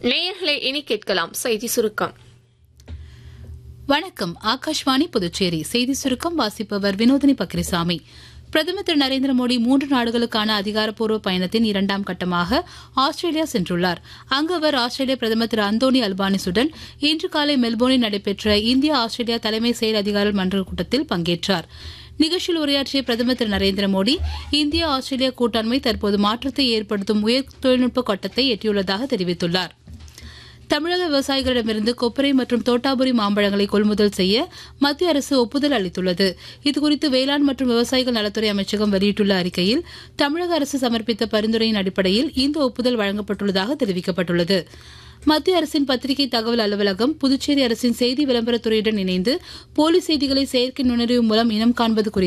நேயர்களை இனி கேட்கலாம் செய்தி சுருக்கம் வணக்கம் ஆகாஷ்வாணி புதுச்சேரி செய்தி சுருக்கம் வாசிப்பவர் வினோதினி பக்ரிசாமி பிரதமர் திரு நரேந்திர மோடி மூன்று நாடுகளுக்கான அதிகாரப்பூர்வ பயணத்தின் இரண்டாம் கட்டமாக ஆஸ்திரேலியா சென்றுள்ளார் அங்கு அவர் ஆஸ்திரேலிய பிரதமர் திரு அந்தோனி அல்பானிசுடன் இன்று காலை மெல்போர்னில் நடைபெற்ற இந்தியா ஆஸ்திரேலியா தலைமை செயல் அதிகாரிகள் மன்ற கூட்டத்தில் பங்கேற்றார் நிகழ்ச்சியில் உரையாற்றிய பிரதமர் திரு நரேந்திர மோடி இந்தியா ஆஸ்திரேலியா கூட்டாண்மை தற்போது மாற்றத்தை ஏற்படுத்தும் உயர் தொழில்நுட்ப கட்டத்தை எட்டியுள்ளதாக தெரிவித்துள்ளார் தமிழக விவசாயிகளிடமிருந்து கொப்பரை மற்றும் தோட்டாபுரி மாம்பழங்களை கொள்முதல் செய்ய மத்திய அரசு ஒப்புதல் அளித்துள்ளது இதுகுறித்து வேளாண் மற்றும் விவசாயிகள் நலத்துறை அமைச்சகம் வெளியிட்டுள்ள அறிக்கையில் தமிழக அரசு சமர்ப்பித்த பரிந்துரையின் அடிப்படையில் இந்த ஒப்புதல் வழங்கப்பட்டுள்ளதாக தெரிவிக்கப்பட்டுள்ளது மத்திய அரசின் பத்திரிகை தகவல் அலுவலகம் புதுச்சேரி அரசின் செய்தி விளம்பரத்துறையுடன் இணைந்து போலி செய்திகளை செயற்கை நுண்ணறிவு மூலம் இனம் காண்பது குறித்து